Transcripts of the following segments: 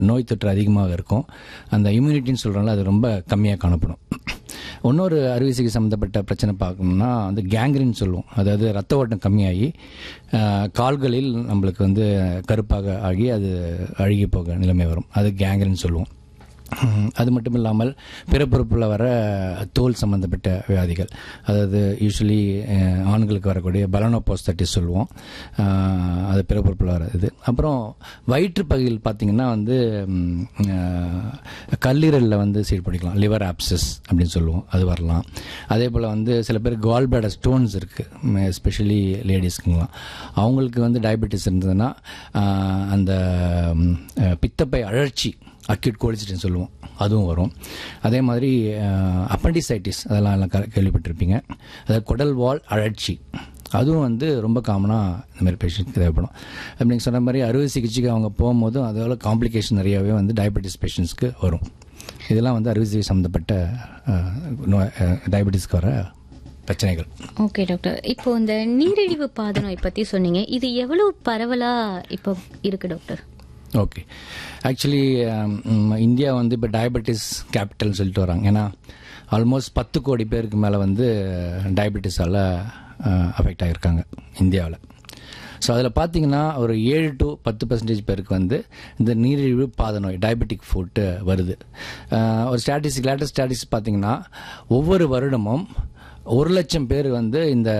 நோய் தொற்று அதிகமாக இருக்கும் அந்த இம்யூனிட்டின்னு சொல்கிறோம்ல அது ரொம்ப கம்மியாக காணப்படும் இன்னொரு அறுவை சிகிச்சை சம்மந்தப்பட்ட பிரச்சனை பார்க்கணும்னா வந்து கேங்க்ரின் சொல்லுவோம் அதாவது ரத்த ஓட்டம் கம்மியாகி ஆஹ், கால்களில் நம்மளுக்கு வந்து கருப்பாக ஆகி அது அழுகி போக நிலைமை வரும் அது கேங்க்ரின் சொல்லுவோம் உம், அது மட்டும் இல்லாமல் பிறப்புறுப்பில் வர தோல் சம்பந்தப்பட்ட வியாதிகள் அதாவது யூஸ்வலி ஆண்களுக்கு வரக்கூடிய பலனோபோஸ்தட்டிஸ் சொல்லுவோம் ஆஹ், அது பிறப்புறுப்பில் வர இது அப்புறம் வயிற்று பகுதியில் பார்த்தீங்கன்னா வந்து உம், ஆஹ், கல்லீரலில் வந்து சீர்பிடிக்கலாம் லிவர் ஆப்சஸ் அப்படின்னு சொல்லுவோம் அது வரலாம் அதே போல் வந்து சில பேர் கால் பிளாடர் ஸ்டோன்ஸ் இருக்குது எஸ்பெஷலி லேடிஸ்க்குங்களாம் அவங்களுக்கு வந்து டயபெட்டிஸ் இருந்ததுன்னா ஆஹ், அந்த உம், அஹ், பித்தப்பை அழற்சி அக்யூட் கோலிசிட்டின்னு சொல்லுவோம் அதுவும் வரும் அதே மாதிரி அப்பண்டிசைட்டிஸ் அதெல்லாம் எல்லாம் க- கேள்விப்பட்டிருப்பீங்க அதாவது குடல் வால் அழற்சி அதுவும் வந்து ரொம்ப காமனாக இந்த மாதிரி பேஷண்ட்க்கு தேவைப்படும் அப்படி நீங்கள் சொன்ன மாதிரி அறுவை சிகிச்சைக்கு அவங்க போகும்போதும் அதோட காம்ப்ளிகேஷன் நிறையாவே வந்து டயபெட்டிஸ் பேஷண்ட்ஸ்க்கு வரும் இதெல்லாம் வந்து அறுவை சிகிச்சை சம்மந்தப்பட்ட அஹ், நோய் டயபெட்டிஸ்க்கு வர பிரச்சனைகள் ஓகே டாக்டர் இப்போ இந்த நீரிழிவு பாத நோய் பத்தி சொன்னீங்க இது எவ்வளவு பரவலா இப்போ இருக்கு டாக்டர் ஓகே ஆக்சுவலி இந்தியா வந்து இப்போ டயபெட்டிஸ் கேபிட்டல்னு சொல்லிட்டு வராங்க ஏன்னா ஆல்மோஸ்ட் பத்து கோடி பேருக்கு மேலே வந்து டயபெட்டிஸால் அஃபெக்ட் ஆகியிருக்காங்க இந்தியாவில் ஸோ அதில் பார்த்தீங்கன்னா ஒரு ஏழு டு பத்து பர்சன்டேஜ் பேருக்கு வந்து இந்த நீரிழிவு பாத நோய் டயபெட்டிக் ஃபுட்டு வருது அஹ், ஒரு ஸ்டாட்டிஸ்டிக் லேட்டஸ்ட் ஸ்டாட்டிஸ்டிக்ஸ் பார்த்தீங்கன்னா ஒவ்வொரு வருடமும் ஒரு லட்சம் பேர் வந்து இந்த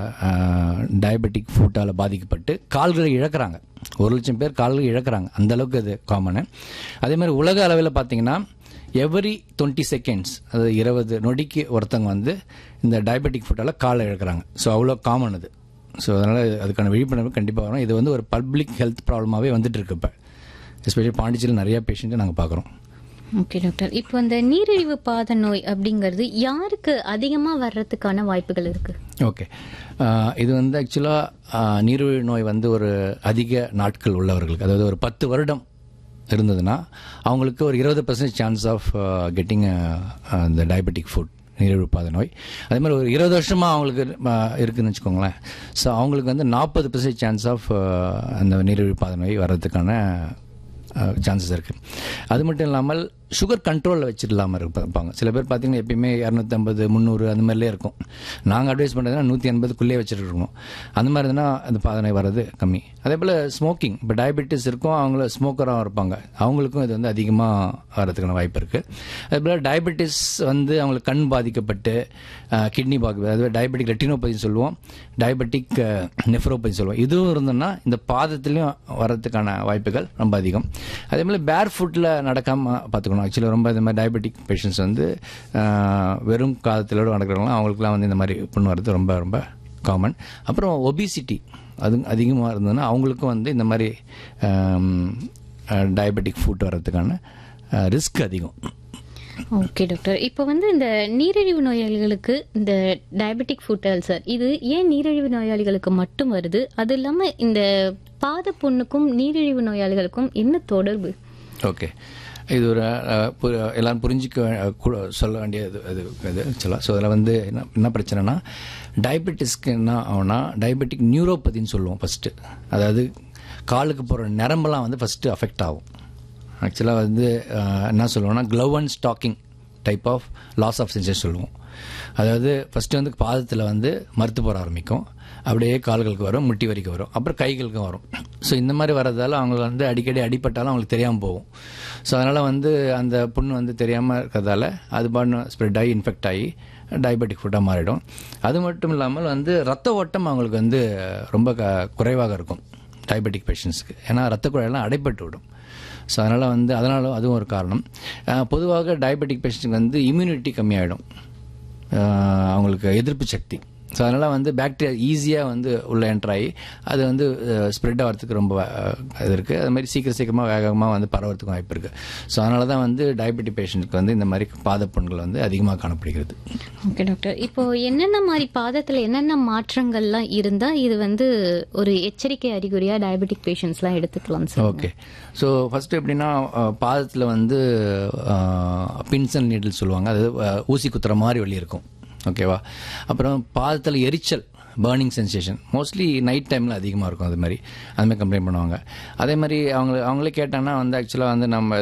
டயபெட்டிக் ஃபுட்டால் பாதிக்கப்பட்டு கால்களை இழக்கிறாங்க ஒரு லட்சம் பேர் கால்களை இழக்கிறாங்க அந்த அளவுக்கு அது காமனு அதே மாதிரி உலக அளவில் பார்த்தீங்கன்னா எவ்ரி டுவெண்ட்டி செகண்ட்ஸ் அதாவது இருபது நொடிக்கு ஒருத்தவங்க வந்து இந்த டயபெட்டிக் ஃபுட்டால் காலை இழக்கிறாங்க ஸோ அவ்வளோ காமன் அது ஸோ அதனால் அதுக்கான விழிப்புணர்வு கண்டிப்பாக வரும் இது வந்து ஒரு பப்ளிக் ஹெல்த் ப்ராப்ளமாகவே வந்துட்டு இருக்கு இப்போ எஸ்பெஷலி பாண்டிச்சேரியில் நிறைய பேஷண்ட்டை நாங்கள் பார்க்குறோம் ஓகே டாக்டர் இப்போ இந்த நீரிழிவு பாத நோய் அப்படிங்கிறது யாருக்கு அதிகமா வர்றதுக்கான வாய்ப்புகள் இருக்கு ஓகே ஆஹ் இது வந்து ஆக்சுவலாக நீரிழிவு நோய் வந்து ஒரு அதிக நாட்கள் உள்ளவர்களுக்கு அதாவது ஒரு பத்து வருடம் இருந்ததுன்னா அவங்களுக்கு ஒரு இருபது பர்சன்ட் சான்ஸ் ஆஃப் கெட்டிங் இந்த டயபெட்டிக் ஃபுட் நீரிழிவு பாத நோய் அதே மாதிரி ஒரு இருபது வருஷமாக அவங்களுக்கு ஆஹ் இருக்குன்னு வச்சுக்கோங்களேன் ஸோ அவங்களுக்கு வந்து நாற்பது பர்சன்ட் சான்ஸ் ஆஃப் அந்த நீரிழிவு பாத நோய் வர்றதுக்கான சான்சஸ் இருக்குது அது மட்டும் இல்லாமல் சுகர் கண்ட்ரோலில் வச்சிடலாமல் இருப்பாங்க சில பேர் பார்த்தீங்கன்னா எப்பயுமே இரநூத்தம்பது முந்நூறு அந்த மாதிரிலே இருக்கும் நாங்கள் அட்வைஸ் பண்ணுறதுனா நூற்றி எண்பதுக்குள்ளே வச்சுட்டு இருக்கணும் அந்த மாதிரி இருந்ததுன்னா அந்த பாதனை வர்றது கம்மி அதே போல் ஸ்மோக்கிங் இப்போ டயபெட்டிஸ் இருக்கும் அவங்கள ஸ்மோக்கராக இருப்பாங்க அவங்களுக்கும் இது வந்து அதிகமாக வர்றதுக்கான வாய்ப்பு இருக்குது அதே போல் டயபெட்டிஸ் வந்து அவங்களுக்கு கண் பாதிக்கப்பட்டு கிட்னி பாதிப்பு அதாவது டயபெட்டிக் ரெட்டினோபதி சொல்லுவோம் டயபெட்டிக் நெஃப்ரோபதி சொல்லுவோம் இதுவும் இருந்ததுன்னா இந்த பாதத்துலேயும் வர்றதுக்கான வாய்ப்புகள் ரொம்ப அதிகம் அதே மாதிரி பேர் ஃபுட்டில் நடக்காமல் பார்த்துக்கணும் ஆக்சுவலி ரொம்ப இந்த மாதிரி டயபெட்டிக் பேஷண்ட்ஸ் வந்து அஹ், வெறும் காலத்திலோடு நடக்கிறவங்களாம் அவங்களுக்குலாம் வந்து இந்த மாதிரி புண்ணு வர்றது ரொம்ப ரொம்ப காமன் அப்புறம் ஒபிசிட்டி அது அதிகமாக இருந்ததுன்னா அவங்களுக்கும் வந்து இந்த மாதிரி டயபெட்டிக் ஃபுட் வர்றதுக்கான ரிஸ்க் அதிகம் ஓகே டாக்டர் இப்போ வந்து இந்த நீரிழிவு நோயாளிகளுக்கு இந்த டயபெட்டிக் ஃபுட் அல்சர் இது ஏன் நீரிழிவு நோயாளிகளுக்கு மட்டும் வருது அது இல்லாம இந்த பாத புண்ணுக்கும் நீரிழிவு நோயாளிகளுக்கும் என்ன தொடர்பு ஓகே இது ஒரு அஹ், பு- எல்லாரும் புரிஞ்சிக்க வே- கூட- சொல்ல வேண்டியது அது இது ஆக்சுவலாக ஸோ அதில் வந்து என்ன என்ன பிரச்சனைனா டயபெட்டிஸ்க்கு என்ன ஆகும்னா டயபெட்டிக் நியூரோபதின்னு சொல்லுவோம் ஃபஸ்ட்டு அதாவது காலுக்கு போகிற நரம்பெல்லாம் வந்து ஃபஸ்ட்டு அஃபெக்ட் ஆகும் ஆக்சுவலாக வந்து அஹ், என்ன சொல்லுவோம்னா glove and stocking type of loss of senses சொல்லுவோம் அதாவது ஃபஸ்ட்டு வந்து பாதத்தில் வந்து மறுத்து போட ஆரம்பிக்கும் அப்படியே கால்களுக்கு வரும் முட்டி வரைக்கும் வரும் அப்புறம் கைகளுக்கும் வரும் ஸோ இந்த மாதிரி வர்றதால அவங்க வந்து அடிக்கடி அடிபட்டாலும் அவங்களுக்கு தெரியாமல் போகும் ஸோ அதனால் வந்து அந்த புண்ணு வந்து தெரியாமல் இருக்கிறதால அது பாட்டு ஸ்ப்ரெட் ஆகி இன்ஃபெக்ட் ஆகி டயபெட்டிக் ஃபுட்டாக மாறிடும் அது மட்டும் இல்லாமல் வந்து ரத்த ஓட்டம் அவங்களுக்கு வந்து ரொம்ப க- குறைவாக இருக்கும் டயபெட்டிக் பேஷண்ட்ஸ்க்கு ஏன்னா ரத்த குழாயெல்லாம் அடைப்பட்டு விடும் ஸோ அதனால் வந்து அதனால அதுவும் ஒரு காரணம் அஹ் பொதுவாக டயபெட்டிக் பேஷண்ட்டுக்கு வந்து இம்யூனிட்டி கம்மியாயிடும் அஹ் அவங்களுக்கு எதிர்ப்பு சக்தி ஸோ அதனால் வந்து பாக்டீரியா ஈஸியாக வந்து உள்ள என்டர் ஆகி அது வந்து ஸ்ப்ரெட் ஆகிறதுக்கு ரொம்ப அஹ், இது இருக்குது அது மாதிரி சீக்கிரம் சீக்கிரமாக வேகமாக வந்து பரவறதுக்கு வாய்ப்பு இருக்குது ஸோ அதனால தான் வந்து டயபெட்டிக் பேஷண்ட்டுக்கு வந்து இந்த மாதிரி பாதப்புண்கள் வந்து அதிகமாக காணப்படுகிறது ஓகே டாக்டர் இப்போ என்னென்ன மாதிரி பாதத்துல என்னென்ன மாற்றங்கள்லாம் இருந்தா இது வந்து ஒரு எச்சரிக்கை அறிகுறியா டயபெட்டிக் பேஷண்ட்ஸ்லாம் எடுத்துக்கலாம் சார் ஓகே ஸோ ஃபஸ்ட்டு எப்படின்னா பாதத்தில் வந்து பின்சன் நீடில் சொல்லுவாங்க அது அஹ், ஊசி குத்துற மாதிரி வலி இருக்கும் ஓகேவா அப்புறம் பாதத்தில் எரிச்சல் பேர்னிங் சென்சேஷன் மோஸ்ட்லி நைட் டைமில் அதிகமாக இருக்கும் அது மாதிரி அது மாதிரி கம்ப்ளைண்ட் பண்ணுவாங்க அதே மாதிரி அவங்க அவங்களே கேட்டாங்கன்னா வந்து ஆக்சுவலாக வந்து நம்ம